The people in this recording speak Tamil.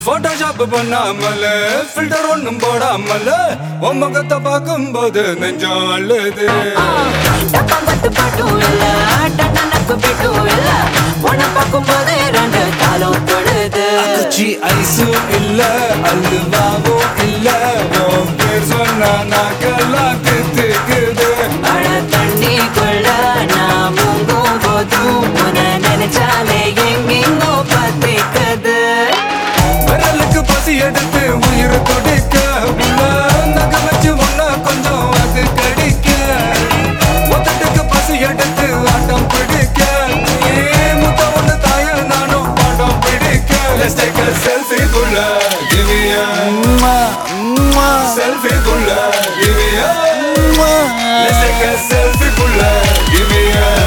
போட்டோஷாப் பண்ணாமல ஃபில்டர் ஒண்ணும் போடாமல உன் முகத்தை பார்க்கும்போது நெஞ்சம் அள்ளுது டப்பாம்பட்டு பாட்டும் இல்ல டட்டனக்கு பிட்டும் இல்ல உன்னை பார்க்கும்போது ரெண்டு காலம் தொழுது குச்சி ஐஸும் இல்ல அல்வாவும் இல்ல உன் பேர் சொன்னா நாக்கெல்லாம் தித்துக்குது மழ தண்ணிக்குள்ள நான் முங்கும் போதும் உன்னை நினைச்சாலே எங்கெங்கோ பத்திக்குது விரலுக்கு பசி எடுத்து உயிர் துடிக்க உள்ள நகை வச்சு ஒன்னா கொஞ்சம் அது கடிக்க மொத்தத்துக்கு பசி எடுத்து ஆட்டம் பிடிக்க ஏ முத்த ஒண்ணு தாய நானும் பாடம் பிடிக்க Let's take a selfie குள்ள give me a selfie குள்ள give me a Let's take a selfie குள்ள give me a